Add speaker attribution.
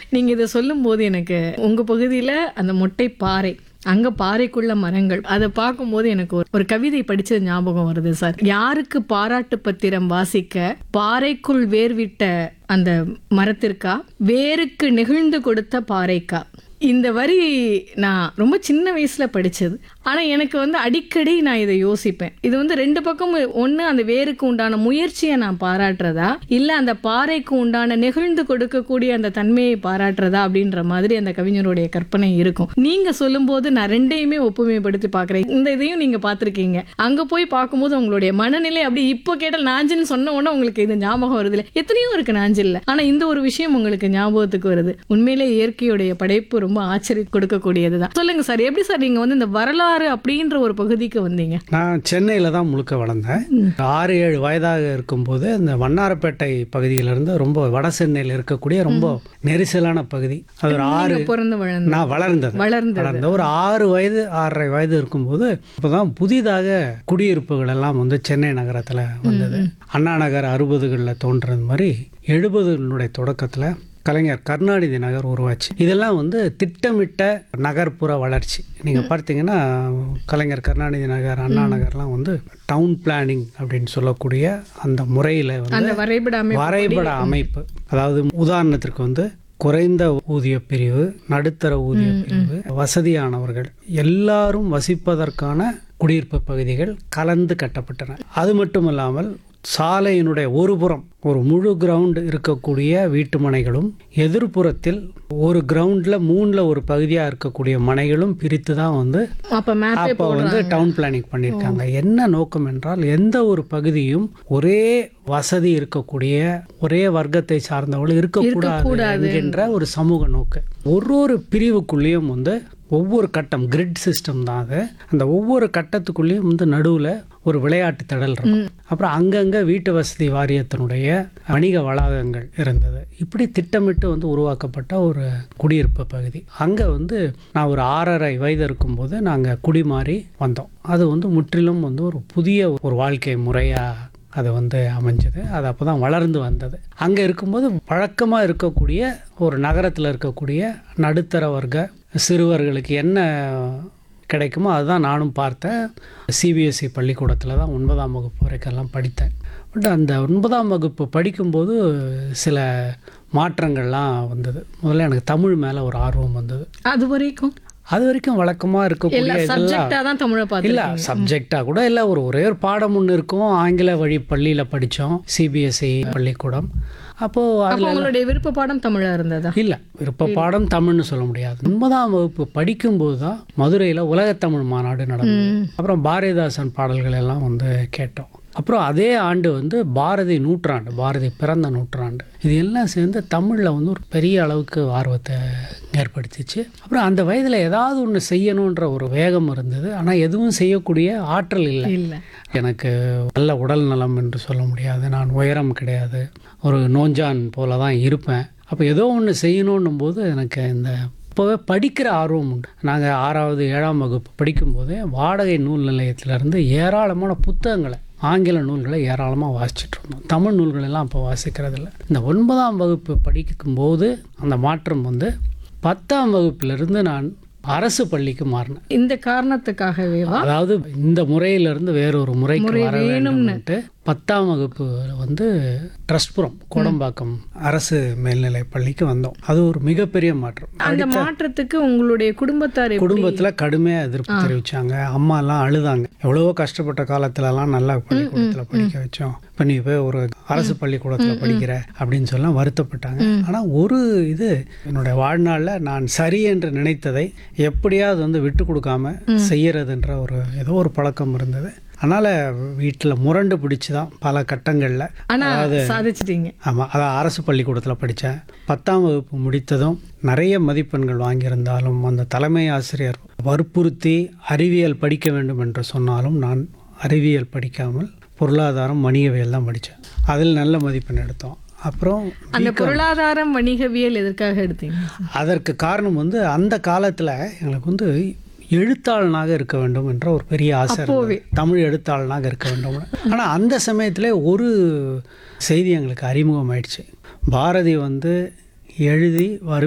Speaker 1: நீங்க இதை சொல்லும்போது எனக்கு உங்க பகுதியில அந்த மொட்டை பாறை அங்க பாறைக்குள்ள மரங்கள் அதை பார்க்கும்போது எனக்கு ஒரு- ஒரு கவிதை படிச்சது ஞாபகம் வருது சார் யாருக்கு பாராட்டு பத்திரம் வாசிக்க பாறைக்குள் வேர்விட்ட அந்த மரத்திற்கா வேருக்கு நெகிழ்ந்து கொடுத்த பாறைக்கா இந்த வரி நான் ரொம்ப சின்ன வயசுல படிச்சது ஆனா எனக்கு வந்து அடிக்கடி நான் இதை யோசிப்பேன் இது வந்து ரெண்டு பக்கமும் ஒண்ணு அந்த வேருக்கு உண்டான முயற்சியை நான் பாராட்டுறதா இல்ல அந்த பாறைக்கு உண்டான நெகிழ்ந்து கொடுக்கக்கூடிய அந்த தன்மையை பாராட்டுறதா அப்படின்ற மாதிரி அந்த கவிஞருடைய கற்பனை இருக்கும் நீங்க சொல்லும்போது நான் ரெண்டையுமே ஒப்புமைப்படுத்தி பார்க்கறேன் இந்த இதையும் நீங்க பார்த்திருக்கீங்க அங்க போய் பார்க்கும்போது உங்களுடைய மனநிலை அப்படி இப்போ கேட்டால் நாஞ்சின்னு சொன்ன உடனே உங்களுக்கு இது ஞாபகம் வருது இல்லை எத்தனையோ இருக்கு நாஞ்சில்ல ஆனா இந்த ஒரு விஷயம் உங்களுக்கு ஞாபகத்துக்கு வருது உண்மையிலே இயற்கையுடைய படைப்பு ரொம்ப ஆச்சரிய கொடுக்கக்கூடியதுதான் சொல்லுங்க சார் எப்படி சார் நீங்க வந்து இந்த வரலாறு அப்படின்ற ஒரு பகுதிக்கு வந்தீங்க
Speaker 2: நான் சென்னையில் தான் முழுக்க வளர்ந்தேன் ஆறு ஏழு வயதாக இருக்கும்போது இந்த வண்ணாரப்பேட்டை பகுதியிலேருந்து ரொம்ப வட சென்னையில் இருக்கக்கூடிய ரொம்ப நெரிசலான பகுதி அது ஒரு ஆறு
Speaker 1: நீங்க பிறந்து வளர்ந்து
Speaker 2: நான் வளர்ந்தது
Speaker 1: வளர்ந்தது
Speaker 2: வளர்ந்த ஒரு ஆறு வயது ஆறரை வயது இருக்கும்போது அப்போதான் புதிதாக குடியிருப்புகள் எல்லாம் வந்து சென்னை நகரத்தில் வந்தது அண்ணா நகர் அறுபதுகளில் தோன்றது மாதிரி எழுபதுகளுடைய தொடக்கத்தில் கலைஞர் கருணாநிதி நகர் உருவாச்சு இதெல்லாம் வந்து திட்டமிட்ட நகர்ப்புற வளர்ச்சி நீங்கள் பார்த்தீங்கன்னா கலைஞர் கருணாநிதி நகர் அண்ணா நகர்லாம் வந்து டவுன் பிளானிங் அப்படின்னு சொல்லக்கூடிய அந்த முறையில் வந்து
Speaker 1: அந்த வரைபட அமைப்பு
Speaker 2: வரைபட அமைப்பு அதாவது உதாரணத்திற்கு வந்து குறைந்த ஊதிய பிரிவு நடுத்தர ஊதிய பிரிவு வசதியானவர்கள் எல்லாரும் வசிப்பதற்கான குடியிருப்பு பகுதிகள் கலந்து கட்டப்பட்டன அது மட்டும் இல்லாமல் சாலையினுடைய ஒரு புறம் ஒரு முழு கிரவுண்ட் இருக்கக்கூடிய வீட்டு மனைகளும் எதிர்ப்புறத்தில் ஒரு கிரவுண்டில் மூணில் ஒரு பகுதியாக இருக்கக்கூடிய மனைகளும் பிரித்து தான் வந்து
Speaker 1: அப்ப மேப்பே
Speaker 2: அப்போ வந்து டவுன் பிளானிங் பண்ணியிருக்காங்க என்ன நோக்கம் என்றால் எந்த ஒரு பகுதியும் ஒரே வசதி இருக்கக்கூடிய ஒரே வர்க்கத்தை சார்ந்தவர்கள் இருக்கக்கூடாது என்கின்ற ஒரு சமூக நோக்கு ஒரு ஒரு பிரிவுக்குள்ளேயும் வந்து ஒவ்வொரு கட்டம் கிரிட் சிஸ்டம் தான் அது அந்த ஒவ்வொரு கட்டத்துக்குள்ளேயும் வந்து நடுவில் ஒரு விளையாட்டு திடல் இருக்கும் அப்புறம் அங்கங்கே வீட்டு வசதி வாரியத்தினுடைய வணிக வளாகங்கள் இருந்தது இப்படி திட்டமிட்டு வந்து உருவாக்கப்பட்ட ஒரு குடியிருப்பு பகுதி அங்கே வந்து நான் ஒரு ஆறரை வயது இருக்கும்போது நாங்கள் குடிமாறி வந்தோம் அது வந்து முற்றிலும் வந்து ஒரு புதிய ஒரு வாழ்க்கை முறையாக அது வந்து அமைஞ்சது அது அப்போ தான் வளர்ந்து வந்தது அங்கே இருக்கும்போது வழக்கமாக இருக்கக்கூடிய ஒரு நகரத்தில் இருக்கக்கூடிய நடுத்தர வர்க்க சிறுவர்களுக்கு என்ன கிடைக்குமோ அதுதான் நானும் பார்த்தேன் சிபிஎஸ்சி பள்ளிக்கூடத்தில் தான் ஒன்பதாம் வகுப்பு வரைக்கெல்லாம் படித்தேன் பட் அந்த ஒன்பதாம் வகுப்பு படிக்கும்போது சில மாற்றங்கள்லாம் வந்தது முதல்ல எனக்கு தமிழ் மேலே ஒரு ஆர்வம் வந்தது
Speaker 1: அது வரைக்கும்
Speaker 2: அது வரைக்கும் வழக்கமாக
Speaker 1: எல்லா
Speaker 2: இருக்கக்கூடிய இதெல்லாம்
Speaker 1: சப்ஜெக்டா தான் தமிழை பார்த்து
Speaker 2: இல்லை சப்ஜெக்டாக கூட இல்லை ஒரு ஒரே ஒரு பாடம் ஒன்று இருக்கும் ஆங்கில வழி பள்ளியில் படித்தோம் சிபிஎஸ்சி பள்ளிக்கூடம் அப்போது
Speaker 1: அப்ப
Speaker 2: அதில்
Speaker 1: உங்களுடைய விருப்ப பாடம் தமிழா இருந்ததா
Speaker 2: இல்லை விருப்ப பாடம் தமிழ்னு சொல்ல முடியாது ஒன்பதாம் வகுப்பு படிக்கும்போது தான் மதுரையில் உலகத்தமிழ் மாநாடு நடந்தது அப்புறம் பாரதிதாசன் பாடல்கள் எல்லாம் வந்து கேட்டோம் அப்புறம் அதே ஆண்டு வந்து பாரதி நூற்றாண்டு பாரதி பிறந்த நூற்றாண்டு இது எல்லாம் சேர்ந்து தமிழில் வந்து ஒரு பெரிய அளவுக்கு ஆர்வத்தை ஏற்படுத்திச்சு அப்புறம் அந்த வயதில் ஏதாவது ஒன்று செய்யணுன்ற ஒரு வேகம் இருந்தது ஆனால் எதுவும் செய்யக்கூடிய ஆற்றல் இல்லை
Speaker 1: இல்ல
Speaker 2: எனக்கு நல்ல உடல் நலம் என்று சொல்ல முடியாது நான் உயரம் கிடையாது ஒரு நோஞ்சான் போல தான் இருப்பேன் அப்போ ஏதோ ஒன்று செய்யணுன்னும் போது எனக்கு இந்த இப்போவே படிக்கிற ஆர்வம் உண்டு நாங்கள் ஆறாவது ஏழாம் வகுப்பு படிக்கும்போதே வாடகை நூல் நிலையத்திலேருந்து ஏராளமான புத்தகங்களை ஆங்கில நூல்களை ஏராளமாக வாசிச்சுட்டு இருந்தோம் தமிழ் நூல்கள் எல்லாம் அப்போ வாசிக்கிறதில்ல இந்த ஒன்பதாம் வகுப்பு படிக்கும்போது அந்த மாற்றம் வந்து பத்தாம் வகுப்பிலிருந்து நான் அரசு பள்ளிக்கு மாறினேன்
Speaker 1: இந்த காரணத்துக்காகவே
Speaker 2: அதாவது இந்த முறையிலிருந்து வேறொரு முறைக்கு வர வேண்டும்னுட்டு பத்தாம் வகுப்பு வந்து ட்ரஸ்ட்புரம் கோடம்பாக்கம் அரசு மேல்நிலை பள்ளிக்கு வந்தோம் அது ஒரு மிகப்பெரிய மாற்றம்
Speaker 1: அந்த மாற்றத்துக்கு உங்களுடைய குடும்பத்தார் எப்படி-
Speaker 2: குடும்பத்தில் கடுமையாக எதிர்ப்பு தெரிவிச்சாங்க அம்மாலாம் அழுதாங்க எவ்வளவோ கஷ்டப்பட்ட காலத்துலலாம் நல்லா பள்ளிக்கூடத்தில் படிக்க வச்சோம் இப்போ நீ போய் ஒரு அரசு பள்ளிக்கூடத்தில் படிக்கிற அப்படின்னு சொல்ல வருத்தப்பட்டாங்க ஆனால் ஒரு இது என்னுடைய வாழ்நாளில் நான் சரி என்று நினைத்ததை எப்படியாவது வந்து விட்டு கொடுக்காம செய்யறதுன்ற ஒரு ஏதோ ஒரு பழக்கம் இருந்தது அதனால் வீட்டில் முரண்டு பிடிச்சி தான் பல கட்டங்களில்
Speaker 1: ஆனா சாதிச்சிட்டீங்க
Speaker 2: ஆமாம் அதான் அரசு பள்ளிக்கூடத்தில் படித்தேன் பத்தாம் வகுப்பு முடித்ததும் நிறைய மதிப்பெண்கள் வாங்கியிருந்தாலும் அந்த தலைமை ஆசிரியர் வற்புறுத்தி அறிவியல் படிக்க வேண்டும் என்று சொன்னாலும் நான் அறிவியல் படிக்காமல் பொருளாதாரம் வணிகவியல் தான் படித்தேன் அதில் நல்ல மதிப்பெண் எடுத்தோம் அப்புறம்
Speaker 1: அந்த பொருளாதாரம் வணிகவியல் எதற்காக எடுத்தீங்க
Speaker 2: அதற்கு காரணம் வந்து அந்த காலத்தில் எங்களுக்கு வந்து எழுத்தாளனாக இருக்க வேண்டும் என்ற ஒரு பெரிய ஆசை இருந்தது. தமிழ் எழுத்தாளனாக இருக்க வேண்டும் ஆனால் அந்த சமயத்தில் ஒரு செய்தி எங்களுக்கு அறிமுகமாயிடுச்சு பாரதி வந்து எழுதி வரு